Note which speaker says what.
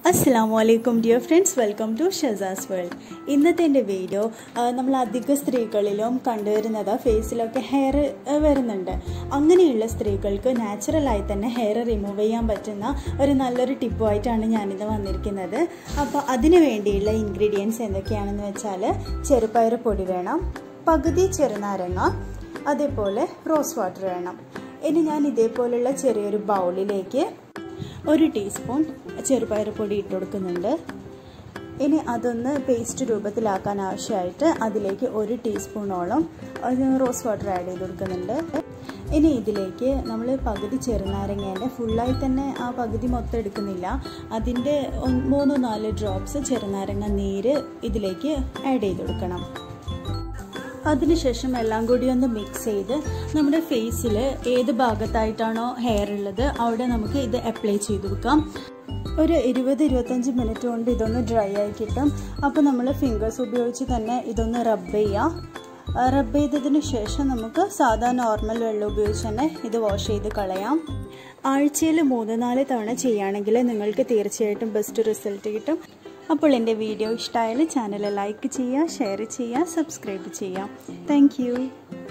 Speaker 1: അസ്സാം വലൈക്കും dear friends welcome to Shaza's world ഇന്നത്തെ എൻ്റെ വീഡിയോ ആ, നമ്മൾ അധിക സ്ത്രീകളിലും കണ്ടുവരുന്നത് ഫേസിലൊക്കെ ഹെയർ വരുന്നുണ്ട് അങ്ങനെയുള്ള സ്ത്രീകൾക്ക് നാച്ചുറലായി തന്നെ ഹെയർ റിമൂവ് ചെയ്യാൻ പറ്റുന്ന ഒരു നല്ലൊരു ടിപ്പുമായിട്ടാണ് ഞാനിത് വന്നിരിക്കുന്നത് അപ്പോൾ അതിന് വേണ്ടിയുള്ള ഇൻഗ്രീഡിയൻസ് എന്തൊക്കെയാണെന്ന് വെച്ചാൽ ചെറുപയർ പൊടി വേണം പകുതി ചെറുനാരങ്ങ അതേപോലെ റോസ് വാട്ടർ വേണം ഇനി ഞാൻ ഇതേപോലുള്ള ചെറിയൊരു ബൗളിലേക്ക് ഒരു ടീസ്പൂൺ ചെറുപയർ പൊടി ഇട്ട് കൊടുക്കുന്നുണ്ട് ഇനി അതൊന്ന് പേസ്റ്റ് രൂപത്തിലാക്കാൻ ആവശ്യമായിട്ട് അതിലേക്ക് ഒരു ടീസ്പൂണോളം റോസ് വാട്ടർ ആഡ് ചെയ്ത് കൊടുക്കുന്നുണ്ട് ഇനി ഇതിലേക്ക് നമ്മൾ പകുതി ചെറുനാരങ്ങേൻ്റെ ഫുള്ളായി തന്നെ ആ പകുതി മൊത്തം എടുക്കുന്നില്ല അതിൻ്റെ മൂന്ന് നാല് ഡ്രോപ്സ് ചെറുനാരങ്ങ നീര് ഇതിലേക്ക് ആഡ് ചെയ്ത് കൊടുക്കണം അതിനുശേഷം എല്ലാം കൂടി ഒന്ന് മിക്സ് ചെയ്ത് നമ്മുടെ ഫേസിൽ ഏത് ഭാഗത്തായിട്ടാണോ ഹെയർ ഉള്ളത് അവിടെ നമുക്ക് ഇത് അപ്ലൈ ചെയ്ത് കൊടുക്കാം ഒരു ഇരുപത് ഇരുപത്തഞ്ച് മിനിറ്റ് കൊണ്ട് ഇതൊന്ന് ഡ്രൈ ആയി കിട്ടും അപ്പോൾ നമ്മൾ ഫിംഗേഴ്സ് ഉപയോഗിച്ച് തന്നെ ഇതൊന്ന് റബ്ബ് ചെയ്യാം റബ്ബ് ചെയ്തതിന് ശേഷം നമുക്ക് സാധാ നോർമൽ വെള്ളം ഉപയോഗിച്ച് തന്നെ ഇത് വാഷ് ചെയ്ത് കളയാം ആഴ്ചയിൽ മൂന്ന് നാല് തവണ ചെയ്യുകയാണെങ്കിൽ നിങ്ങൾക്ക് തീർച്ചയായിട്ടും ബെസ്റ്റ് റിസൾട്ട് കിട്ടും അപ്പോൾ എൻ്റെ വീഡിയോ ഇഷ്ടമായാൽ ചാനൽ ലൈക്ക് ചെയ്യുക ഷെയർ ചെയ്യുക സബ്സ്ക്രൈബ് ചെയ്യുക താങ്ക്